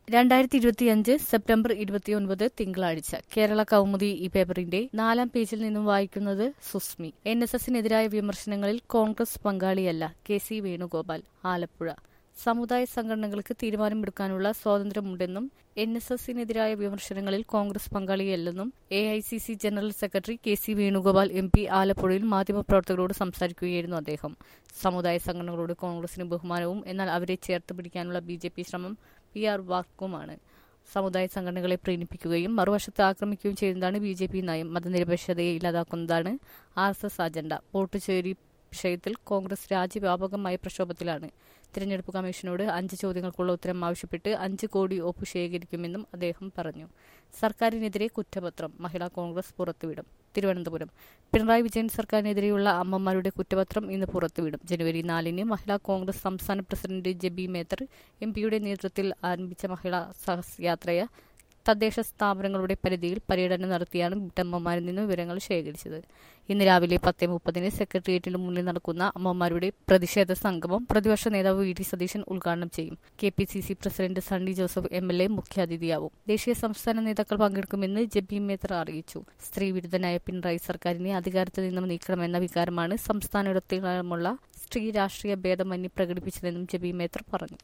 രണ്ടായിരത്തി ഇരുപത്തിയഞ്ച് സെപ്റ്റംബർ ഇരുപത്തിയൊൻപത് തിങ്കളാഴ്ച കേരള കൗമുദി ഈ പേപ്പറിന്റെ നാലാം പേജിൽ നിന്നും വായിക്കുന്നത് സുസ്മി എൻ എസ് എസിനെതിരായ വിമർശനങ്ങളിൽ കോൺഗ്രസ് പങ്കാളിയല്ല കെ സി വേണുഗോപാൽ ആലപ്പുഴ സമുദായ സംഘടനകൾക്ക് തീരുമാനമെടുക്കാനുള്ള സ്വാതന്ത്ര്യമുണ്ടെന്നും എൻ എസ് എസിനെതിരായ വിമർശനങ്ങളിൽ കോൺഗ്രസ് പങ്കാളിയല്ലെന്നും A I C C general secretary K C Venugopal M P ആലപ്പുഴയിൽ മാധ്യമപ്രവർത്തകരോട് സംസാരിക്കുകയായിരുന്നു അദ്ദേഹം സമുദായ സംഘടനകളോട് കോൺഗ്രസിന് ബഹുമാനവും എന്നാൽ അവരെ ചേർത്ത് പിടിക്കാനുള്ള ബി ജെ പി ശ്രമം പി ആർ വാക്കുമാണ് സമുദായ സംഘടനകളെ പ്രീണിപ്പിക്കുകയും മറുവശത്ത് ആക്രമിക്കുകയും ചെയ്യുന്നതാണ് ബി ജെ പി നയം മതനിരപേക്ഷതയെ ഇല്ലാതാക്കുന്നതാണ് R S S agenda vote ചോരി വിഷയത്തിൽ കോൺഗ്രസ് രാജ്യവ്യാപകമായ പ്രക്ഷോഭത്തിലാണ് തിരഞ്ഞെടുപ്പ് കമ്മീഷനോട് അഞ്ച് ചോദ്യങ്ങൾക്കുള്ള ഉത്തരം ആവശ്യപ്പെട്ട് അഞ്ച് കോടി ഒപ്പ് ശേഖരിക്കുമെന്നും അദ്ദേഹം പറഞ്ഞു സർക്കാരിനെതിരെ കുറ്റപത്രം മഹിളാ കോൺഗ്രസ് പുറത്തുവിടും തിരുവനന്തപുരം പിണറായി വിജയൻ സർക്കാരിനെതിരെയുള്ള അമ്മമാരുടെ കുറ്റപത്രം ഇന്ന് പുറത്തുവിടും ജനുവരി നാലിന് മഹിളാ കോൺഗ്രസ് സംസ്ഥാന പ്രസിഡന്റ് ജെബി മേത്തർ എം പിയുടെ നേതൃത്വത്തിൽ ആരംഭിച്ച മഹിളാ സഹസ്യാത്രയെ തദ്ദേശ സ്ഥാപനങ്ങളുടെ പരിധിയിൽ പര്യടനം നടത്തിയാണ് വീട്ടമ്മമാരിൽ നിന്ന് വിവരങ്ങൾ ശേഖരിച്ചത് ഇന്ന് രാവിലെ പത്ത് മുപ്പതിന് സെക്രട്ടേറിയറ്റിന് മുന്നിൽ നടക്കുന്ന അമ്മമാരുടെ പ്രതിഷേധ സംഗമം പ്രതിപക്ഷ നേതാവ് വി ഡി സതീശൻ ഉദ്ഘാടനം ചെയ്യും K P C C president Sunny Joseph M L A മുഖ്യാതിഥിയാവും ദേശീയ സംസ്ഥാന നേതാക്കൾ പങ്കെടുക്കുമെന്ന് ജബി മേത്തർ അറിയിച്ചു സ്ത്രീ വിരുദ്ധനായ പിണറായി സർക്കാരിനെ അധികാരത്തിൽ നിന്നും നീക്കണമെന്ന വികാരമാണ് സംസ്ഥാനത്തിടനീളമുള്ള സ്ത്രീ രാഷ്ട്രീയ ഭേദമന്യേ പ്രകടിപ്പിച്ചതെന്നും ജബി മേത്തർ പറഞ്ഞു